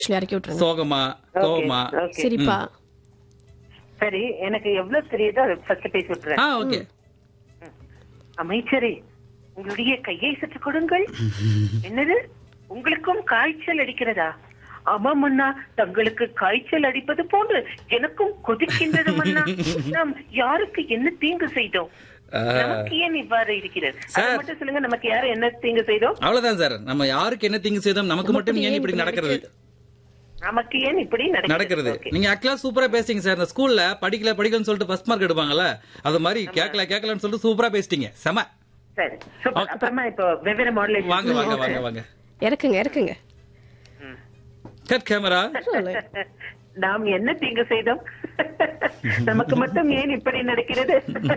இறக்கி விட்டுருங்க சோகமா கோவமா ஓகே சரிப்பா சரி எனக்கு எவ்வளவு தெரியுதோ அதை ஃபர்ஸ்ட் பேசி விட்டுறேன் ஆ ஓகே அமைச்சரே உங்களுடைய கையை சற்று கொடுங்கள் என்னது உங்களுக்கும் காய்ச்சல் அடிக்கிறதா ஆமாம் அண்ணா தங்களுக்கு காய்ச்சல் அடிப்பது போன்று எனக்கும் கொதிக்கின்றது அண்ணா நாம் யாருக்கு என்ன தீங்கு செய்தோம் நமக்கு ஏன் இவ்வாறு இருக்கிறது அது சார். மட்டும் சொல்லுங்க நமக்கு யாரு என்ன தீங்கு செய்தோம் அவ்வளவுதான் சார் நம்ம யாருக்கு என்ன தீங்கு செய்தோம் நமக்கு மட்டும் ஏன் இப்படி நடக்கிறது நமக்கு ஏன் இப்படி நடக்கிறது Okay. நீங்க ஆக்சுவலா சூப்பரா பேசுறீங்க சார் இந்த ஸ்கூல்ல படிக்கல படிக்கலன்னு சொல்லிட்டு ஃபர்ஸ்ட் மார்க் எடுப்பாங்கல்ல அது மாதிரி கேட்கல கேட்கலன்னு சொல்லிட்டு சூப்பரா பேசிட்டீங்க செம சரி சூப்பர் அப்புறமா இப்போ வெவ்வேறு மாடல் வாங்க வாங்க வாங்க வாங்க இறக்குங்க இறக்குங்க கட் கேமரா சொல்லு. நாம் என்ன தீங்கு செய்தோம் நமக்கு மட்டும் ஏன் இப்படி நடக்கிறது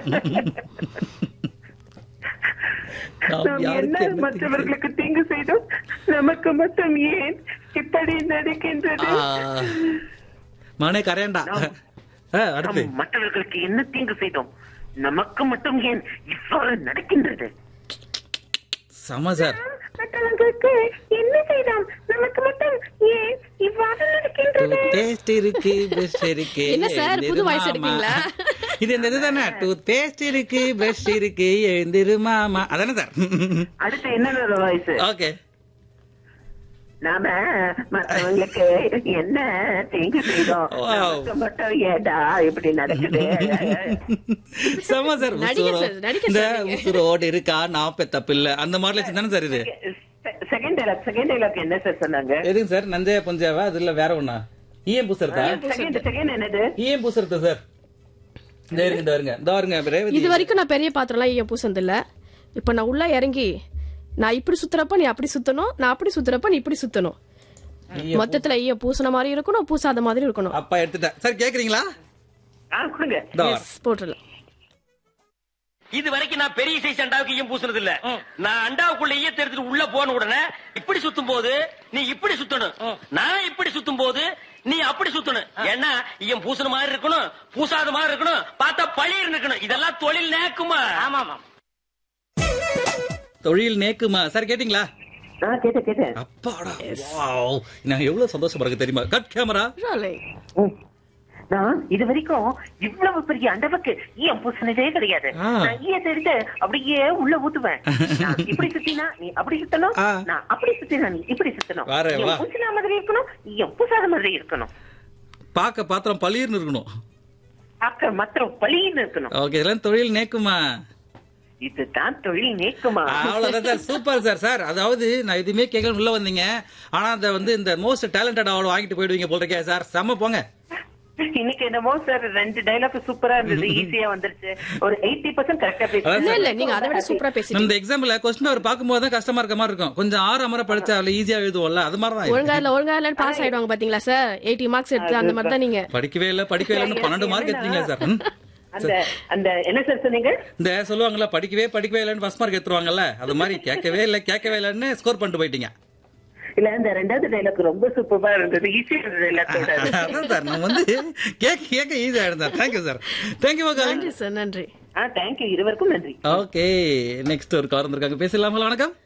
நாம் நாம் யாருக்கு என்ன என்ன தீங்கு மற்றவர்களுக்கு தீங்கு செய்தோம் நமக்கு மட்டும் ஏன் இப்படி நடக்கின்றது மனே கரையண்டா ஆ, அடுத்து நாம் மற்றவர்களுக்கு என்ன தீங்கு செய்தோம் நமக்கு மட்டும் ஏன் இவ்வாறு நடக்கின்றது செம சார் மற்றவர்களுக்கு என்ன செய்தோம் நமக்கு மட்டும் ஏன் இவ்வாறு நடக்கின்றது டேஸ்ட் இருக்கு பெஸ்ட் இருக்கு என்ன சார், புது எழுந்திரு voice மாமா. எடுப்பீங்களா? இது இந்த இதுதானே டூத் பேஸ்ட் இருக்கு பிரஷ் இருக்கு எழுந்திரு மாமா அதானே சார் அடுத்து என்ன வாய்ஸ் ஓகே நாம மற்றவங்களுக்கு என்ன தீங்கு செய்தோம் Wow. நமக்கு மட்டும் ஏடா இப்படி நடக்குது செம சார் நடிக்க உசுரோ- சார், நடிக்க இந்த சார் நீங்க. உசுரோடு இருக்கா நாப்ப தப்பில்ல அந்த மாடல் தானே சார் இது செகண்ட் டைலாக் செகண்ட் டைலாக் என்ன சார் சொன்னாங்க எதுங்க சார் நஞ்சையா புஞ்சாவா அது இல்ல வேற ஒண்ணா ஈயம் பூசறதா செகண்ட் செகண்ட் என்னது ஈயம் பூசறதா சார் இந்த இருங்க இந்த வருங்க இந்த வருங்க ரேவதி இது வரைக்கும் நான் பெரிய பாத்திரம்லாம் ஏன் பூசனது இல்ல இப்ப நான் உள்ள இறங்கி நான் இப்படி சுத்துறப்ப நீ அப்படி சுத்தணும் நான் அப்படி சுத்துறப்ப நீ இப்படி சுத்தணும் ஈயம் மொத்தத்துல ஐயா பூசின மாதிரி இருக்கணும் பூசாத மாதிரி இருக்கணும் அப்பா எடுத்துட்டேன் சார் கேக்குறீங்களா ஆ கொடுங்க இதோ Yes, போட்டுடலாம் இது வரைக்கும் நான் பெரிய சைஸ் அண்டாவுக்கு ஈயம் பூசுனது இல்ல நான் அண்டாவுக்குள்ள ஈயத்தை எடுத்துட்டு உள்ள போன உடனே இப்படி சுத்தும் போது நீ இப்படி சுத்தணும் நான் இப்படி சுத்தும் போது நீ அப்படி சுத்தணும் ஏன்னா ஈயம் பூசுன மாதிரி இருக்கணும் பூசாத மாதிரி இருக்கணும் பார்த்தா பழிர் இருக்கணும் இதெல்லாம் தொழில் நேக்குமா ஆமா ஆமா தொழில் நேக்குமா சார் கேட்டீங்களா ஆ கேட்டேன் கேட்டேன் அப்பாடா வாவ் நான் எவ்வளவு சந்தோஷமா இருக்கு தெரியுமா கட் கேமரா Really? ம். நான் இது வரைக்கும் இவ்வளவு பெரிய அண்டவுக்கு ஈயம் பூசினதே கிடையாது ஆ. நான் ஈயத்தை எடுத்து அப்படியே உள்ள ஊத்துவேன் நான் இப்படி சுத்தினா நீ அப்படி சுத்தணும் ஆ. நான் அப்படி சுத்தினா நீ இப்படி சுத்தணும் வாரே, ஈயம் வா. பூசின மாதிரி இருக்கணும் ஈயம் பூசாத மாதிரி இருக்கணும் பாக்க பாத்திரம் பளிர்னு இருக்கணும் பார்க்க மாத்திரம் பளின்னு இருக்கணும் ஓகே இதெல்லாம் தொழில் நேக்குமா இதுதான் தொழில் நீக்குமா அவ்வளவுதான் சார் சூப்பர் சார் சார் அதாவது நான் எதுவுமே கேட்கல உள்ள வந்தீங்க ஆனா அந்த வந்து இந்த மோஸ்ட் டேலண்டட் அவார்டு வாங்கிட்டு போயிடுவீங்க போல இருக்கே சார் செம்ம போங்க இன்னைக்கு என்னமோ சார் ரெண்டு டைலாக் சூப்பரா இருந்தது ஈஸியா வந்துருச்சு ஒரு எயிட்டி பர்சன்ட் கரெக்டா இல்ல இல்ல நீங்க அதை விட சூப்பரா பேசிட்டீங்க இந்த எக்ஸாம்பிள் கொஸ்டின் அவர் பார்க்கும்போது தான் கஷ்டமா இருக்க மாதிரி இருக்கும் கொஞ்சம் ஆறு அமர படிச்சா அதுல ஈஸியா எழுதுவோம்ல அது மாதிரி தான் இது. ஒழுங்கா இல்ல ஒழுங்கா இல்ல பாஸ் ஆயிடுவாங்க பாத்தீங்களா சார் எயிட்டி மார்க்ஸ் எடுத்து அந்த மாதிரி தான் நீங்க படிக்கவே இல்ல படிக்கவே இல்லைன்னு பன்னெண்டு மார்க் எடுத்தீங்களா சார் ம்? அந்த அந்த என்ன சார் சொன்னீங்க இந்த சொல்லுவாங்கல்ல படிக்கவே படிக்கவே இல்லைன்னு ஃபர்ஸ்ட் மார்க் எடுத்துருவாங்கல்ல அது மாதிரி கேட்கவே இல்ல கேட்கவே இல்லைன்னு ஸ்கோர் பண்ணிட்டு போயிட்டீங்க இல்ல இந்த ரெண்டாவது டைலாக் ரொம்ப சூப்பரா இருந்தது ஈஸியா இருந்தது டைலாக்கோட அதான் சார் நம்ம வந்து கேட்க கேட்க ஈஸியா இருந்தார் தேங்க்யூ சார் தேங்க்யூ காலிங் நன்றி சார் நன்றி ஆ தேங்க்யூ இருவருக்கும் நன்றி ஓகே நெக்ஸ்ட் ஒரு கார் வந்திருக்காங்க பேசலாமா வணக்கம்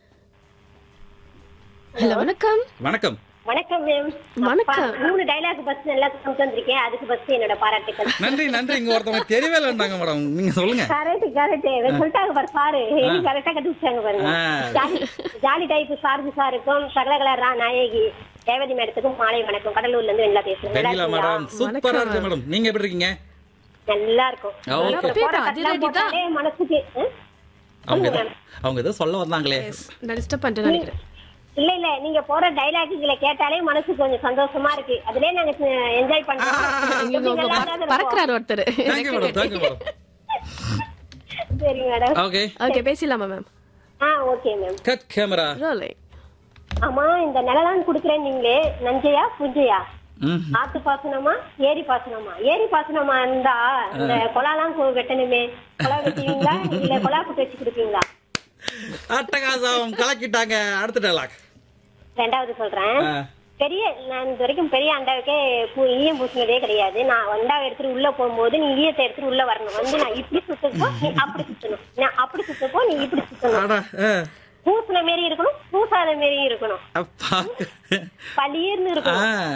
ஹலோ வணக்கம் வணக்கம் வணக்கம் மேம் வணக்கம். மூணு டைலாக் பஸ் நல்லா கொண்டு வந்திருக்கேன் அதுக்கு பஸ் என்னோட பாராட்டுக்கள் நன்றி நன்றி இங்க ஒருத்தவங்க தெரியவே இல்லைன்னாங்க மேடம் நீங்க சொல்லுங்க கரெக்ட் கரெக்ட் சொல்லிட்டாங்க பாரு பாரு கரெக்டா கண்டுபிடிச்சாங்க பாருங்க ஆ. ஜாலி ஜாலி டைப் சார்ஜ் சாருக்கும் சகலகல ரா நாயகி ரேவதி மேடத்துக்கும் மாலை வணக்கம் கடலூர்ல இருந்து வெள்ளா பேசுறேன் நல்லா வெண்ணிலா இருக்கீங்களா? மேடம் சூப்பரா இருக்கு மேடம் நீங்க எப்படி இருக்கீங்க நல்லா இருக்கும் Okay. நல்லா போற அது கட்டெல்லாம் ready தான். போட்டாலே மனசுக்கு ஆ? அவங்க ஏதோ அவங்க ஏதோ சொல்ல வந்தாங்களே நான் டிஸ்டர்ப் பண்ணிட்டு நினைக்கிறேன் இல்ல இல்ல நீங்க போற டைலாக்குகளை கேட்டாலே மனசுக்கு கொஞ்சம் சந்தோஷமா இருக்கு அதுலயே நாங்க என்ஜாய் பண்றோம் இங்க எப்படி உங்க நல்லா பற- தான் பறக்குறாரு ஒருத்தர் தேங்க்யூ மேடம் தேங்க்யூ மேடம் இருக்கும். சரி மேடம் ஓகே ஓகே பேசலாமா மேம் ஆ ஓகே மேம் கட் கேமரா ரோலை ஆமா இந்த நிலதான் குடுக்குறேன் நீங்களே நஞ்சையா புஞ்சையா ம் ஆத்து பாசனமா ஏரி பாசனமா ஏரி பாசனமா இருந்தா இந்த கொலாலாம் கு- வெட்டணுமே கொலா வெட்டுவீங்களா இல்ல கொலா குட்டு வச்சு கொடுப்பீங்களா அட்டகாசம் கலக்கிட்டாங்க அடுத்த டைலாக் ரெண்டாவது சொல்றேன் ஆ. பெரிய நான் இது வரைக்கும் பெரிய அண்டாவுக்கே பூ- ஈயம் பூசினதே கிடையாது நான் அண்டாவை எடுத்துட்டு உள்ள போகும்போது நீ ஈயத்தை எடுத்துட்டு உள்ள வரணும் வந்து நான் இப்படி சுத்தப்போ நீ அப்படி சுத்தணும் நான் அப்படி சுத்தப்போ நீ இப்படி சுத்தணும் அடா ஆ. பூசின மாரி இருக்கணும் பூசாத மாரியும் இருக்கணும் அப்பா பளிர்னு இருக்கணும் ஆ